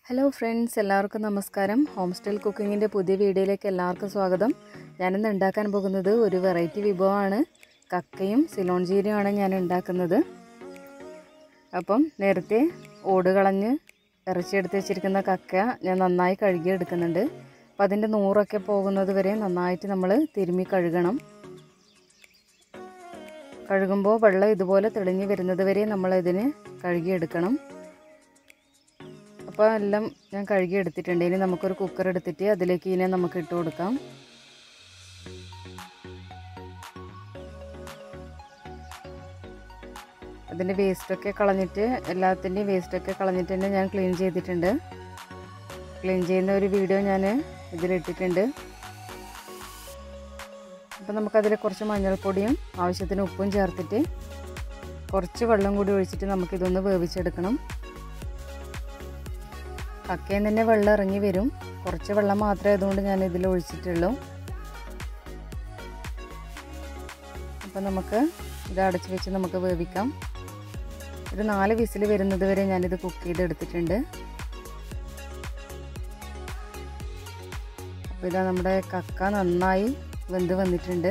hello friends എല്ലാവർക്കും നമസ്കാരം home style കുക്കിങ്ങിൻ്റെ പുതിയ വീഡിയോയിലേക്ക് എല്ലാവർക്കും സ്വാഗതം ഞാനിന്ന് ഉണ്ടാക്കാൻ പോകുന്നത് ഒരു വെറൈറ്റി വിഭവമാണ് കക്കയും സിലോൺ ജീരയുമാണ് ഞാൻ ഉണ്ടാക്കുന്നത് അപ്പം നേരത്തെ ഓട് കളഞ്ഞ് ഇറച്ചിയെടുത്ത് വെച്ചിരിക്കുന്ന കക്ക ഞാൻ നന്നായി കഴുകി എടുക്കുന്നുണ്ട് അപ്പം അതിൻ്റെ നൂറൊക്കെ പോകുന്നത് വരെ നന്നായിട്ട് നമ്മൾ തിരുമ്മി കഴുകണം കഴുകുമ്പോൾ വെള്ളം ഇതുപോലെ തെളിഞ്ഞ് വരുന്നത് വരെ നമ്മളിതിന് കഴുകിയെടുക്കണം അപ്പോൾ എല്ലാം ഞാൻ കഴുകി എടുത്തിട്ടുണ്ട് ഇനി നമുക്കൊരു കുക്കർ എടുത്തിട്ട് അതിലേക്ക് ഇതിനെ നമുക്ക് ഇട്ട് കൊടുക്കാം അതിൻ്റെ വേസ്റ്റൊക്കെ കളഞ്ഞിട്ട് എല്ലാത്തിൻ്റെയും വേസ്റ്റൊക്കെ കളഞ്ഞിട്ട് തന്നെ ഞാൻ ക്ലീൻ ചെയ്തിട്ടുണ്ട് ക്ലീൻ ചെയ്യുന്ന ഒരു വീഡിയോ ഞാൻ ഇതിലിട്ടിട്ടുണ്ട് അപ്പോൾ നമുക്കതിൽ കുറച്ച് മഞ്ഞൾപ്പൊടിയും ആവശ്യത്തിന് ഉപ്പും ചേർത്തിട്ട് കുറച്ച് വെള്ളം കൂടി ഒഴിച്ചിട്ട് നമുക്കിതൊന്ന് വേവിച്ചെടുക്കണം കക്കയിൽ തന്നെ വെള്ളം ഇറങ്ങി വരും കുറച്ച് വെള്ളം മാത്രമേ അതുകൊണ്ട് ഞാൻ ഇതിൽ ഒഴിച്ചിട്ടുള്ളൂ അപ്പം നമുക്ക് ഇത് അടച്ചു വെച്ച് നമുക്ക് വേവിക്കാം ഒരു നാല് വിസിൽ വരുന്നത് വരെ ഞാനിത് കുക്ക് ചെയ്തെടുത്തിട്ടുണ്ട് അപ്പോൾ ഇതാ നമ്മുടെ കക്ക നന്നായി വെന്ത് വന്നിട്ടുണ്ട്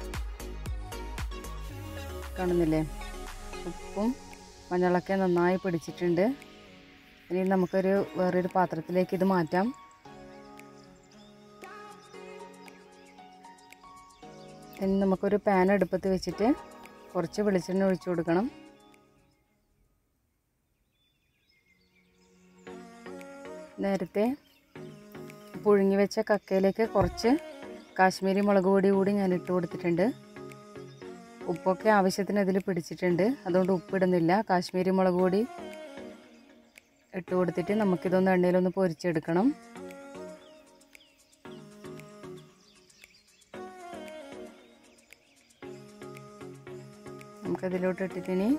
കാണുന്നില്ലേ ഉപ്പും മഞ്ഞളൊക്കെ നന്നായി പിടിച്ചിട്ടുണ്ട് ഇനി നമുക്കൊരു വേറൊരു പാത്രത്തിലേക്ക് ഇത് മാറ്റാം ഇനി നമുക്കൊരു പാൻ അടുപ്പത്ത് വെച്ചിട്ട് കുറച്ച് വെളിച്ചെണ്ണ ഒഴിച്ചു കൊടുക്കണം നേരത്തെ പുഴുങ്ങി വെച്ച കക്കയിലേക്ക് കുറച്ച് കാശ്മീരി മുളക് പൊടി കൂടി ഞാൻ ഇട്ട് കൊടുത്തിട്ടുണ്ട് ഉപ്പൊക്കെ ആവശ്യത്തിന് അതിൽ പിടിച്ചിട്ടുണ്ട് അതുകൊണ്ട് ഉപ്പിടുന്നില്ല കാശ്മീരി മുളക് പൊടി ഇട്ട് കൊടുത്തിട്ട് നമുക്കിതൊന്ന് എണ്ണയിലൊന്ന് പൊരിച്ചെടുക്കണം നമുക്കതിലോട്ട് ഇട്ടിട്ടിനി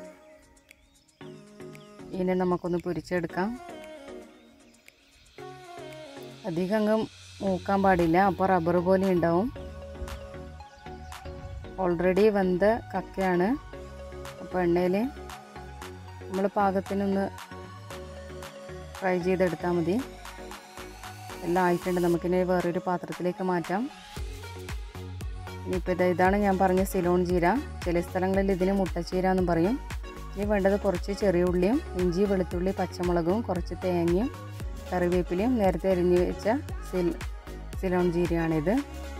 ഇതിനെ നമുക്കൊന്ന് പൊരിച്ചെടുക്കാം അധികം അങ്ങ് മൂക്കാൻ പാടില്ല അപ്പോൾ റബ്ബർ പോലെ ഉണ്ടാവും ഓൾറെഡി വെന്ത കക്കയാണ് അപ്പോൾ എണ്ണയിൽ നമ്മൾ പാകത്തിനൊന്ന് ഫ്രൈ ചെയ്തെടുത്താൽ മതി എല്ലാം ആയിട്ടുണ്ട് നമുക്കിനി വേറൊരു പാത്രത്തിലേക്ക് മാറ്റാം ഇനിയിപ്പോൾ ഇത് ഇതാണ് ഞാൻ പറഞ്ഞ സിലോൺ ചീര ചില സ്ഥലങ്ങളിൽ ഇതിന് മുട്ടച്ചീര എന്നും പറയും ഇനി വേണ്ടത് കുറച്ച് ചെറിയ ഉള്ളിയും ഇഞ്ചി വെളുത്തുള്ളി പച്ചമുളകും കുറച്ച് തേങ്ങയും കറിവേപ്പിലയും നേരത്തെ അരിഞ്ഞ് വെച്ച സിൽ സിലോൺ ചീരയാണിത്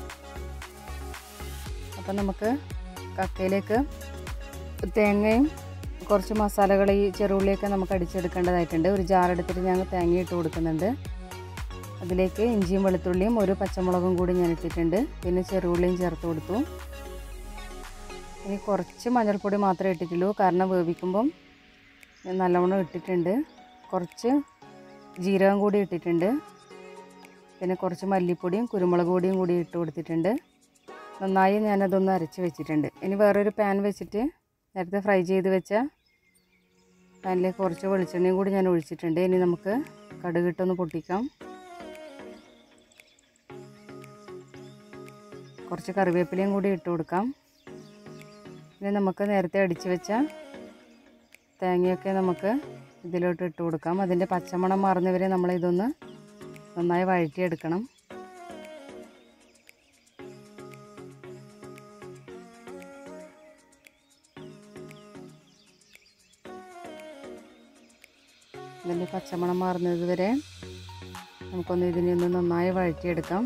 അപ്പം നമുക്ക് കക്കയിലേക്ക് തേങ്ങയും കുറച്ച് മസാലകൾ ഈ ചെറുള്ളിയൊക്കെ നമുക്ക് അടിച്ചെടുക്കേണ്ടതായിട്ടുണ്ട് ഒരു ജാറെടുത്തിട്ട് ഞാൻ തേങ്ങ ഇട്ട് കൊടുക്കുന്നുണ്ട് അതിലേക്ക് ഇഞ്ചിയും വെളുത്തുള്ളിയും ഒരു പച്ചമുളകും കൂടി ഞാൻ ഇട്ടിട്ടുണ്ട് പിന്നെ ചെറുള്ളിയും ചേർത്ത് കൊടുത്തു ഇനി കുറച്ച് മഞ്ഞൾപ്പൊടി മാത്രമേ ഇട്ടിട്ടുള്ളൂ കാരണം വേവിക്കുമ്പം ഞാൻ നല്ലവണ്ണം ഇട്ടിട്ടുണ്ട് കുറച്ച് ജീരകം കൂടി ഇട്ടിട്ടുണ്ട് പിന്നെ കുറച്ച് മല്ലിപ്പൊടിയും കുരുമുളക് പൊടിയും കൂടി ഇട്ട് കൊടുത്തിട്ടുണ്ട് നന്നായി ഞാനതൊന്ന് അരച്ച് വെച്ചിട്ടുണ്ട് ഇനി വേറൊരു പാൻ വെച്ചിട്ട് നേരത്തെ ഫ്രൈ ചെയ്ത് വെച്ച പാനിലേക്ക് കുറച്ച് വെളിച്ചെണ്ണയും കൂടി ഞാൻ ഒഴിച്ചിട്ടുണ്ട് ഇനി നമുക്ക് കടുകിട്ടൊന്ന് പൊട്ടിക്കാം കുറച്ച് കറിവേപ്പിലയും കൂടി ഇട്ട് കൊടുക്കാം ഇനി നമുക്ക് നേരത്തെ അടിച്ച് വെച്ച തേങ്ങയൊക്കെ നമുക്ക് ഇതിലോട്ട് ഇട്ട് കൊടുക്കാം അതിൻ്റെ പച്ചമണം മാറുന്നവരെ നമ്മളിതൊന്ന് നന്നായി വഴറ്റിയെടുക്കണം ഇതിൻ്റെ പച്ചമണം മാറുന്നത് വരെ നമുക്കൊന്ന് ഇതിനെ ഒന്ന് നന്നായി വഴറ്റിയെടുക്കാം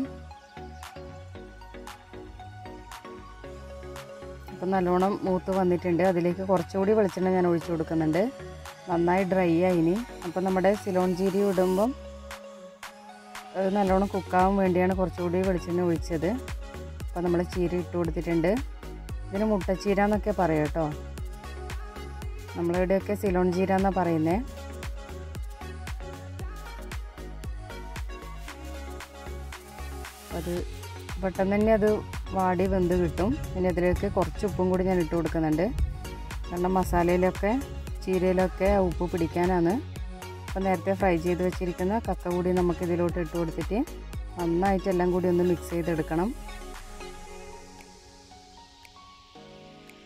അപ്പം നല്ലോണം മൂത്ത് വന്നിട്ടുണ്ട് അതിലേക്ക് കുറച്ചുകൂടി വെളിച്ചെണ്ണ ഞാൻ ഒഴിച്ചു കൊടുക്കുന്നുണ്ട് നന്നായി ഡ്രൈ ആയിനി അപ്പം നമ്മുടെ സിലോൺ ജീരി ഇടുമ്പം അത് നല്ലോണം കുക്കാവാൻ വേണ്ടിയാണ് കുറച്ചുകൂടി വെളിച്ചെണ്ണ ഒഴിച്ചത് അപ്പം നമ്മൾ ചീര ഇട്ട് കൊടുത്തിട്ടുണ്ട് ഇതിന് മുട്ടച്ചീര എന്നൊക്കെ പറയും കേട്ടോ നമ്മളിവിടെയൊക്കെ സിലോൺ ചീര എന്നാണ് പറയുന്നത് അത് പെട്ടെന്ന് തന്നെ അത് വാടി വെന്ത് കിട്ടും പിന്നെ അതിലേക്ക് കുറച്ച് ഉപ്പും കൂടി ഞാൻ ഇട്ട് കൊടുക്കുന്നുണ്ട് കാരണം മസാലയിലൊക്കെ ചീരയിലൊക്കെ ഉപ്പ് പിടിക്കാനാണ് അപ്പോൾ നേരത്തെ ഫ്രൈ ചെയ്ത് വെച്ചിരിക്കുന്ന കക്ക കൂടി നമുക്ക് ഇതിലോട്ട് ഇട്ട് കൊടുത്തിട്ട് നന്നായിട്ട് എല്ലാം കൂടി ഒന്ന് മിക്സ് ചെയ്തെടുക്കണം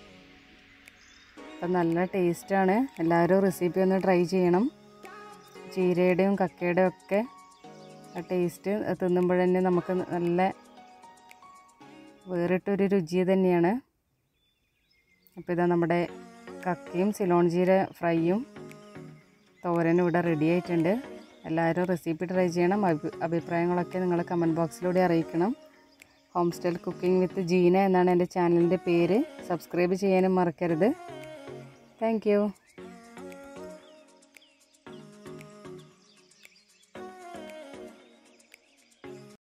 അപ്പം നല്ല ടേസ്റ്റാണ് എല്ലാവരും റെസിപ്പി ഒന്ന് ട്രൈ ചെയ്യണം ചീരയുടെയും കക്കയുടെയും ഒക്കെ ആ ടേസ്റ്റ് തിന്നുമ്പോൾ തന്നെ നമുക്ക് നല്ല വേറിട്ടൊരു രുചി തന്നെയാണ് അപ്പോൾ ഇതാ നമ്മുടെ കക്കയും സിലോൺ ചീര ഫ്രൈയും തോരനും ഇവിടെ റെഡി ആയിട്ടുണ്ട് എല്ലാവരും റെസിപ്പി ട്രൈ ചെയ്യണം അഭി അഭിപ്രായങ്ങളൊക്കെ നിങ്ങൾ കമൻറ്റ് ബോക്സിലൂടെ അറിയിക്കണം home style cooking with Jeena എന്നാണ് എൻ്റെ ചാനലിൻ്റെ പേര് സബ്സ്ക്രൈബ് ചെയ്യാനും മറക്കരുത് താങ്ക്